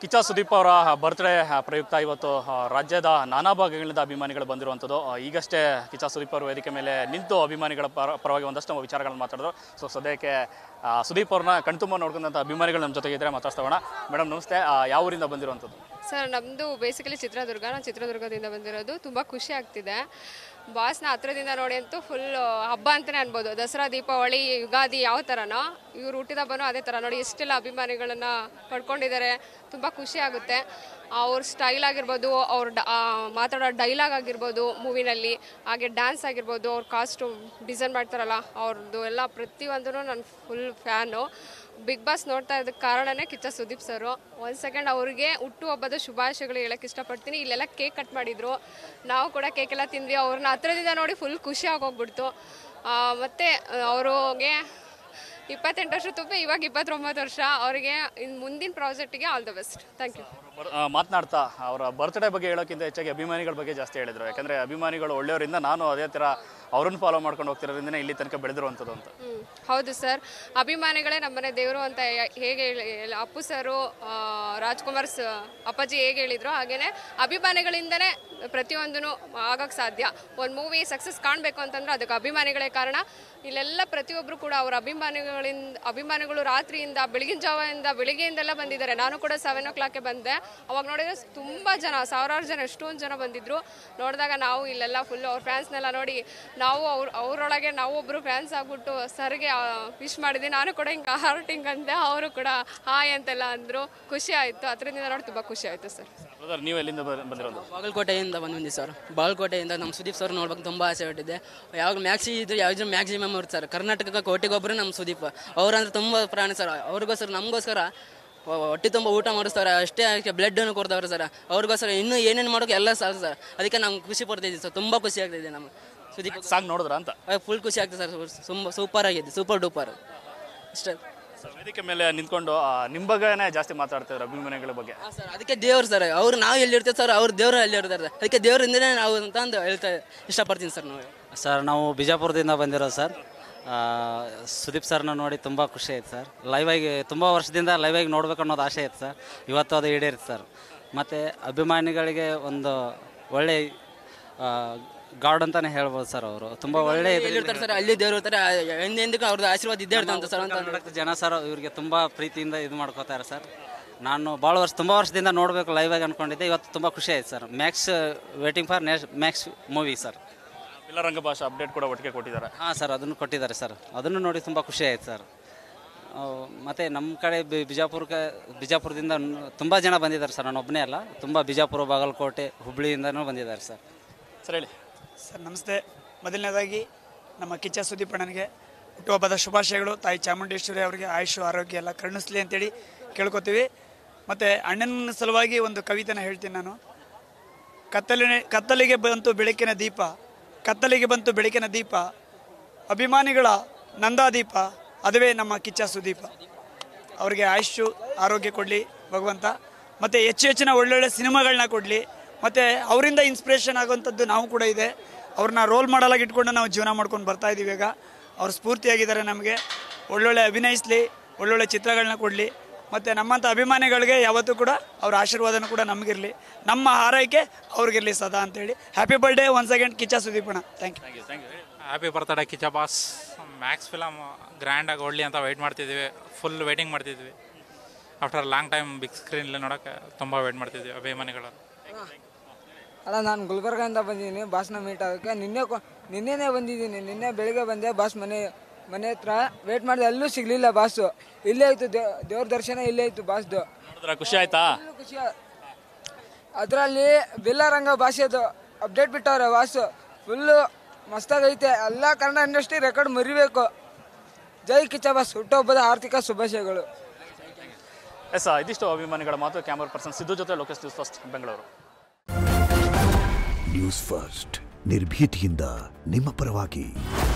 ಕಿಚ್ಚ ಸುದೀಪ್ ಅವರ ಬರ್ತ್ಡೇ ಪ್ರಯುಕ್ತ ಇವತ್ತು ಆ, ರಾಜ್ಯದ ನಾನಾ ಭಾಗಗಳಿಂದ ಅಭಿಮಾನಿಗಳು ಬಂದಿರುವಂಥದ್ದು ಆ, ಈಗಷ್ಟೇ ಕಿಚ್ಚ ಸುದೀಪ್ ಅವರು ವೇದಿಕೆ ಮೇಲೆ ನಿಂತು ಅಭಿಮಾನಿಗಳ ಪರ ಪರವಾಗಿ ಒಂದಷ್ಟು ವಿಚಾರಗಳನ್ನು ಮಾತಾಡಿದ್ರು ಸೊ ಸದ್ಯಕ್ಕೆ ಆ, ಸುದೀಪ್ ಅವ್ರನ್ನ ಕಣ್ತುಂಬ ನೋಡ್ಕೊಂಡಂಥ ಅಭಿಮಾನಿಗಳು ನಮ್ಮ ಜೊತೆಗೆ ಇದ್ರೆ ಮಾತಾಡ್ಸೋಣ ಮೇಡಮ್ ನಮಸ್ತೆ ಆ, ಯಾವ ಊರಿಂದ ಬಂದಿರುವಂಥದ್ದು ಸರ್ ನಮ್ಮದು ಬೇಸಿಕಲಿ ಚಿತ್ರದುರ್ಗ ನಾನು ಚಿತ್ರದುರ್ಗದಿಂದ ಬಂದಿರೋದು ತುಂಬ ಖುಷಿ ಆಗ್ತಿದೆ ಬಾಸ್ನ ಹತ್ರದಿಂದ ನೋಡಿ ಅಂತೂ ಫುಲ್ ಹಬ್ಬ ಅಂತಲೇ ಅನ್ಬೋದು ದಸರಾ ದೀಪಾವಳಿ ಯುಗಾದಿ ಯಾವ ಥರನೋ ಇವ್ರು ಹುಟ್ಟಿದ ಹಬ್ಬನೂ ಅದೇ ಥರ ನೋಡಿ ಎಷ್ಟೆಲ್ಲ ಅಭಿಮಾನಿಗಳನ್ನು ಪಡ್ಕೊಂಡಿದ್ದಾರೆ ತುಂಬ ಖುಷಿ ಆಗುತ್ತೆ ಅವ್ರ ಸ್ಟೈಲ್ ಆಗಿರ್ಬೋದು ಅವ್ರ ಡ ಆ, ಮಾತಾಡೋ ಡೈಲಾಗ್ ಆಗಿರ್ಬೋದು ಮೂವಿನಲ್ಲಿ ಹಾಗೆ ಡ್ಯಾನ್ಸ್ ಆಗಿರ್ಬೋದು ಅವ್ರ ಕಾಸ್ಟ್ಯೂಮ್ ಡಿಸೈನ್ ಮಾಡ್ತಾರಲ್ಲ ಅವ್ರದ್ದು ಎಲ್ಲ ಪ್ರತಿಯೊಂದೂ ನಾನು ಫುಲ್ ಫ್ಯಾನು ಬಿಗ್ ಬಾಸ್ ನೋಡ್ತಾ ಇದ್ದಕ್ಕೆ ಕಾರಣನೇ ಕಿಚ್ಚ ಸುದೀಪ್ ಸರು ಒಂದು ಸೆಕೆಂಡ್ ಅವ್ರಿಗೆ ಹುಟ್ಟುಹಬ್ಬದ ಶುಭಾಶಯಗಳು ಹೇಳಕ್ಕೆ ಇಷ್ಟಪಡ್ತೀನಿ ಇಲ್ಲೆಲ್ಲ ಕೇಕ್ ಕಟ್ ಮಾಡಿದ್ರು ನಾವು ಕೂಡ ಕೇಕ್ ಎಲ್ಲ ತಿಂದ್ವಿ ಅವ್ರನ್ನ ಹತ್ರದಿಂದ ನೋಡಿ ಫುಲ್ ಖುಷಿ ಆಗೋಗ್ಬಿಡ್ತು ಆ, ಮತ್ತೆ ಅವ್ರಿಗೆ ಇಪ್ಪತ್ತೆಂಟು ವರ್ಷ ತುಂಬಿ ಇವಾಗ ಇಪ್ಪತ್ತೊಂಬತ್ತು ವರ್ಷ ಅವರಿಗೆ ಇನ್ನು ಮುಂದಿನ ಪ್ರಾಜೆಕ್ಟಿಗೆ all the best thank you ಬರ್- ಆ, ಮಾತನಾಡ್ತಾ ಅವರ ಬರ್ತ್ಡೇ ಬಗ್ಗೆ ಹೇಳೋಕ್ಕಿಂತ ಹೆಚ್ಚಾಗಿ ಅಭಿಮಾನಿಗಳ ಬಗ್ಗೆ ಜಾಸ್ತಿ ಹೇಳಿದ್ರು ಯಾಕಂದರೆ ಅಭಿಮಾನಿಗಳು ಒಳ್ಳೆಯವರಿಂದ ನಾನು ಅದೇ ಥರ ಅವ್ರನ್ನ ಫಾಲೋ ಮಾಡ್ಕೊಂಡು ಹೋಗ್ತಿರೋದ್ರಿಂದನೇ ಇಲ್ಲಿ ತನಕ ಬೆಳೆದಿರುವಂಥದ್ದು ಅಂತ ಹ್ಮ್. ಹೌದು ಸರ್ ಅಭಿಮಾನಿಗಳೇ ನಮ್ಮನೆ ದೇವರು ಅಂತ ಯ- ಹೇಗೆ ಹೇಳಿ ಅಪ್ಪು ಸರು ಆ, ರಾಜ್ಕುಮಾರ್ ಸ ಅಪ್ಪಾಜಿ ಹೇಗೆ ಹೇಳಿದ್ರು ಹಾಗೇನೆ ಅಭಿಮಾನಿಗಳಿಂದನೇ ಪ್ರತಿಯೊಂದೂ ಆಗಕ್ಕೆ ಸಾಧ್ಯ ಒಂದು ಮೂವಿ ಸಕ್ಸಸ್ ಕಾಣಬೇಕು ಅಂತಂದ್ರೆ ಅದಕ್ಕೆ ಅಭಿಮಾನಿಗಳೇ ಕಾರಣ ಇಲ್ಲೆಲ್ಲ ಪ್ರತಿಯೊಬ್ಬರು ಕೂಡ ಅವರ ಅಭಿಮಾನಿಗಳಿಂದ ಅಭಿಮಾನಿಗಳು ರಾತ್ರಿಯಿಂದ ಬೆಳಗಿನ ಜಾವದಿಂದ ಬೆಳಿಗ್ಗೆಯಿಂದೆಲ್ಲ ಬಂದಿದ್ದಾರೆ ನಾನು ಕೂಡ ಸೆವೆನ್ ಓ ಕ್ಲಾಕ್ಗೆ ಬಂದೆ ಅವಾಗ ನೋಡಿದ್ರೆ ತುಂಬ ಜನ ಸಾವಿರಾರು ಜನ ಎಷ್ಟೊಂದು ಜನ ಬಂದಿದ್ರು ನೋಡಿದಾಗ ನಾವು ಇಲ್ಲೆಲ್ಲ ಫುಲ್ ಅವ್ರ ಫ್ಯಾನ್ಸ್ನೆಲ್ಲ ನೋಡಿ ನಾವು ಅವ್ರ ಅವರೊಳಗೆ ನಾವು ಒಬ್ಬರು ಫ್ಯಾನ್ಸ್ ಆಗ್ಬಿಟ್ಟು ಸರ್ಗೆ ವಿಶ್ ಮಾಡಿದ್ವಿ ನಾನು ಕೂಡ ಹಿಂಗೆ ಹಾರ್ಟಿಂಗ್ ಅಂದೆ ಅವರು ಕೂಡ ಹಾಯ್ ಅಂತೆಲ್ಲ ಅಂದರು ಖುಷಿ ಆಯಿತು ಅದರಿಂದ ನೋಡಿ ತುಂಬ ಖುಷಿ ಆಯಿತು ಸರ್ ಬ್ರದರ್ ನೀವು ಎಲ್ಲಿಂದ ಬ- ಬಂದಿರೋದು ಬಾಗಲಕೋಟೆಯಿಂದ ಬಂದಿದ್ದೆ ಸರ್ ಬಾಗಲಕೋಟೆಯಿಂದ ನಮ್ಮ ಸುದೀಪ್ ಸರ್ ನೋಡ್ಬೇಕು ತುಂಬ ಆಸೆ ಹೊಟ್ಟಿದ್ದೆ ಯಾವಾಗ ಮ್ಯಾಕ್ಸಿ ಇದ್ರೆ ಯಾವ್ದು ಮ್ಯಾಕ್ಸಿಮಮ್ ಅವ್ರು ಸರ್ ಕರ್ನಾಟಕಕ್ಕೆ ಕೋಟಿಗೊಬ್ಬರು ನಮ್ಮ ಸುದೀಪ್ ಅವ್ರಂದ್ರೆ ತುಂಬ ಪ್ರಾಣ ಸರ್ ಅವ್ರಿಗೋಸ್ಕರ ನಮಗೋಸ್ಕರ ಹೊಟ್ಟೆ ತುಂಬ ಊಟ ಮಾಡಿಸ್ತಾರೆ ಅಷ್ಟೇ ಅದಕ್ಕೆ ಬ್ಲಡ್ಡನ್ನು ಕೊಡ್ತಾವ್ರೆ ಸರ್ ಅವ್ರಿಗೋಸ್ಕರ ಇನ್ನೂ ಏನೇನು ಮಾಡೋಕೆ ಎಲ್ಲ ಸಾಕು ಸರ್ ಅದಕ್ಕೆ ನಮ್ಗೆ ಖುಷಿ ಪಡ್ತಿದ್ವಿ ಸರ್ ತುಂಬ ಖುಷಿ ಆಗ್ತಿದೆ ನಮ್ಗೆ ಸುದೀಪ್ ಸಾಂಗ್ ನೋಡಿದ್ರ ಅಂತ ಫುಲ್ ಖುಷಿ ಆಗ್ತದೆ ಸರ್ ತುಂಬ ಸೂಪರ್ ಆಗಿದೆ ಸೂಪರ್ ಡೂಪರ್ ಅಷ್ಟೇ ಸೊ ವೇದಿಕೆ ಮೇಲೆ ನಿಂತ್ಕೊಂಡು ಆ, ನಿಮ್ಮ ಬಗ್ಗೆನೇ ಜಾಸ್ತಿ ಮಾತಾಡ್ತಿದ್ರು ಅಭಿಮಾನಿಗಳ ಬಗ್ಗೆ ಹಾಂ ಸರ್ ಅದಕ್ಕೆ ದೇವ್ರು ಸರ್ ಅವ್ರು ನಾವು ಎಲ್ಲಿರ್ತೀವಿ ಸರ್ ಅವ್ರು ದೇವ್ರು ಎಲ್ಲಿರ್ತಾರೆ ಅದಕ್ಕೆ ದೇವರಿಂದನೇ ನಾವು ಅಂತ ಅಂದು ಹೇಳ್ತಾ ಇಷ್ಟಪಡ್ತೀನಿ ಸರ್ ನಾವು ಸರ್ ನಾವು ಬಿಜಾಪುರದಿಂದ ಬಂದಿರೋದು ಸರ್ ಆ, ಸುದೀಪ್ ಸರ್ನ ನೋಡಿ ತುಂಬ ಖುಷಿ ಆಯ್ತು ಸರ್ ಲೈವಾಗಿ ತುಂಬ ವರ್ಷದಿಂದ ಲೈವಾಗಿ ನೋಡ್ಬೇಕು ಅನ್ನೋದು ಆಸೆ ಇತ್ತು ಸರ್ ಇವತ್ತು ಅದು ಈಡೇರಿತು ಸರ್ ಮತ್ತು ಅಭಿಮಾನಿಗಳಿಗೆ ಒಂದು ಒಳ್ಳೆ ಗಾರ್ಡ್ ಅಂತಲೇ ಹೇಳ್ಬೋದು ಸರ್ ಅವರು ತುಂಬ ಒಳ್ಳೆ ಇದ್ರಿಂದ- ಎಲ್ಲಿರ್ತಾರೆ ಸರ್ ಅಲ್ಲಿ ದೇವ್ರು ಇರ್ತಾರೆ ಎಂದೆಂದಕ್ಕೂ ಅವ್ರದ್ದು ಆಶೀರ್ವಾದ ಇದ್ದೇ ಇರ್ತಂತ ಸರ್ ಅಂತ ಕರ್ನಾಟಕದ ಜನ ಸರ್ ಇವ್ರಿಗೆ ತುಂಬ ಪ್ರೀತಿಯಿಂದ ಇದು ಮಾಡ್ಕೋತಾರೆ ಸರ್ ನಾನು ಭಾಳ ವರ್ಷ ತುಂಬ ವರ್ಷದಿಂದ ನೋಡಬೇಕು ಲೈವಾಗಿ ಅಂದ್ಕೊಂಡಿದ್ದೆ ಇವತ್ತು ತುಂಬ ಖುಷಿ ಆಯ್ತು sir Max waiting for next Max movie sir Billaranga Baashha update ಕೂಡ ಒಟ್ಟಿಗೆ ಕೊಟ್ಟಿದ್ದಾರೆ ಹಾಂ ಸರ್ ಅದನ್ನು ಕೊಟ್ಟಿದ್ದಾರೆ ಸರ್ ಅದನ್ನು ನೋಡಿ ತುಂಬ ಖುಷಿ ಆಯ್ತು ಸರ್ ಮತ್ತು ನಮ್ಮ ಕಡೆ ಬಿ- ಬಿಜಾಪುರಕ್ಕೆ ಬಿಜಾಪುರದಿಂದ ತುಂಬ ಜನ ಬಂದಿದ್ದಾರೆ ಸರ್ ನಾನು ಒಬ್ಬನೇ ಅಲ್ಲ ತುಂಬ ಬಿಜಾಪುರ ಬಾಗಲಕೋಟೆ ಹುಬ್ಳಿಯಿಂದನೂ ಬಂದಿದ್ದಾರೆ ಸರ್ ಸರ್ ಹೇಳಿ ಸರ್ ನಮಸ್ತೆ ಮೊದಲನೇದಾಗಿ ನಮ್ಮ ಕಿಚ್ಚ ಸುದೀಪಣ್ಣನಿಗೆ ಹುಟ್ಟುಹಬ್ಬದ ಶುಭಾಶಯಗಳು ತಾಯಿ ಚಾಮುಂಡೇಶ್ವರಿ ಅವರಿಗೆ ಆಯುಷು ಆರೋಗ್ಯ ಎಲ್ಲ ಕರುಣಿಸ್ಲಿ ಅಂತೇಳಿ ಕೇಳ್ಕೊತೀವಿ ಮತ್ತು ಅಣ್ಣನ ಸಲುವಾಗಿ ಒಂದು ಕವಿತೆನ ಹೇಳ್ತೀನಿ ನಾನು ಕತ್ತಲಿನ ಕತ್ತಲಿಗೆ ಬಂತು ಬೆಳಕಿನ ದೀಪ ಕತ್ತಲಿಗೆ ಬಂತು ಬೆಳಕಿನ ದೀಪ ಅಭಿಮಾನಿಗಳ ನಂದಾದೀಪ ಅದುವೇ ನಮ್ಮ ಕಿಚ್ಚ ಸುದೀಪ ಅವರಿಗೆ ಆಯುಷು ಆರೋಗ್ಯ ಕೊಡಲಿ ಭಗವಂತ ಮತ್ತು ಹೆಚ್ಚು ಹೆಚ್ಚಿನ ಒಳ್ಳೊಳ್ಳೆ ಸಿನಿಮಾಗಳನ್ನ ಕೊಡಲಿ ಮತ್ತು ಅವರಿಂದ ಇನ್ಸ್ಪಿರೇಷನ್ ಆಗುವಂಥದ್ದು ನಾವು ಕೂಡ ಇದೆ ಅವ್ರನ್ನ ರೋಲ್ ಮಾಡಲಾಗಿ ಇಟ್ಕೊಂಡು ನಾವು ಜೀವನ ಮಾಡ್ಕೊಂಡು ಬರ್ತಾ ಇದ್ದೀವಿ ಈಗ ಅವ್ರು ಸ್ಫೂರ್ತಿಯಾಗಿದ್ದಾರೆ ನಮಗೆ ಒಳ್ಳೊಳ್ಳೆ ಅಭಿನಯಿಸಲಿ ಒಳ್ಳೊಳ್ಳೆ ಚಿತ್ರಗಳನ್ನ ಕೊಡಲಿ ಮತ್ತು ನಮ್ಮಂಥ ಅಭಿಮಾನಿಗಳಿಗೆ ಯಾವತ್ತೂ ಕೂಡ ಅವ್ರ ಆಶೀರ್ವಾದನೂ ಕೂಡ ನಮಗಿರಲಿ ನಮ್ಮ ಹಾರೈಕೆ ಅವ್ರಿಗಿರಲಿ ಸದಾ ಅಂತೇಳಿ happy birthday one second Kichcha ಸುದೀಪಣ್ಣ thank you happy birthday Kichcha boss Max film ಗ್ರ್ಯಾಂಡಾಗಿ ಓಡಲಿ ಅಂತ ವೆಯ್ಟ್ ಮಾಡ್ತಿದ್ವಿ ಫುಲ್ ವೆಯ್ಟಿಂಗ್ ಮಾಡ್ತಿದ್ವಿ ಆಫ್ಟರ್ ಲಾಂಗ್ ಟೈಮ್ ಬಿಗ್ ಸ್ಕ್ರೀನಲ್ಲಿ ನೋಡೋಕ್ಕೆ ತುಂಬ ವೆಯ್ಟ್ ಮಾಡ್ತಿದ್ವಿ ಅಭಿಮಾನಿಗಳು ಅಲ್ಲ ನಾನು ಗುಲ್ಬರ್ಗದಿಂದ ಬಂದಿದ್ದೀನಿ ಬಾಸ್ನ ಮೀಟ್ ಆಗೋಕ್ಕೆ ನಿನ್ನೆ ಕೊ- ನಿನ್ನೆನೇ ಬಂದಿದ್ದೀನಿ ನಿನ್ನೆ ಬೆಳಿಗ್ಗೆ ಬಂದೆ ಬಾಸ್ ಮನೆ ಮನೆ ಹತ್ರ ವೇಟ್ ಮಾಡಿದೆ ಎಲ್ಲೂ ಸಿಗಲಿಲ್ಲ ಬಾಸು ಇಲ್ಲೇ ಇತ್ತು ದೇವ್ ದೇವ್ರ ದರ್ಶನ ಇಲ್ಲೇ ಇತ್ತು ಬಾಸ್ದು ನೋಡಿದ್ರ ಖುಷಿ ಆಯ್ತಾ ಫುಲ್ಲು ಖುಷಿ ಅದರಲ್ಲಿ ಬಿಲ್ಲರಂಗ ಭಾಷೆದು ಅಪ್ಡೇಟ್ ಬಿಟ್ಟವ್ರೆ ಬಾಸು ಫುಲ್ಲು ಮಸ್ತಾಗೈತೆ ಎಲ್ಲ ಕನ್ನಡ ಇಂಡಸ್ಟ್ರಿ ರೆಕಾರ್ಡ್ ಮರಿಬೇಕು ಜೈ ಕಿಚ್ಚ ಬಾಸ್ ಹುಟ್ಟುಹಬ್ಬದ ಆರ್ಥಿಕ ಶುಭಾಶಯಗಳು ಎಸ್ ಇದಿಷ್ಟು ಅಭಿಮಾನಿಗಳ ಮಾತು ಕ್ಯಾಮರಾ ಪರ್ಸನ್ ಸಿದ್ದು ಜೊತೆ Lokesh news first Bengaluru news first ನಿರ್ಭೀತಿಯಿಂದ ನಿಮ್ಮ ಪರವಾಗಿ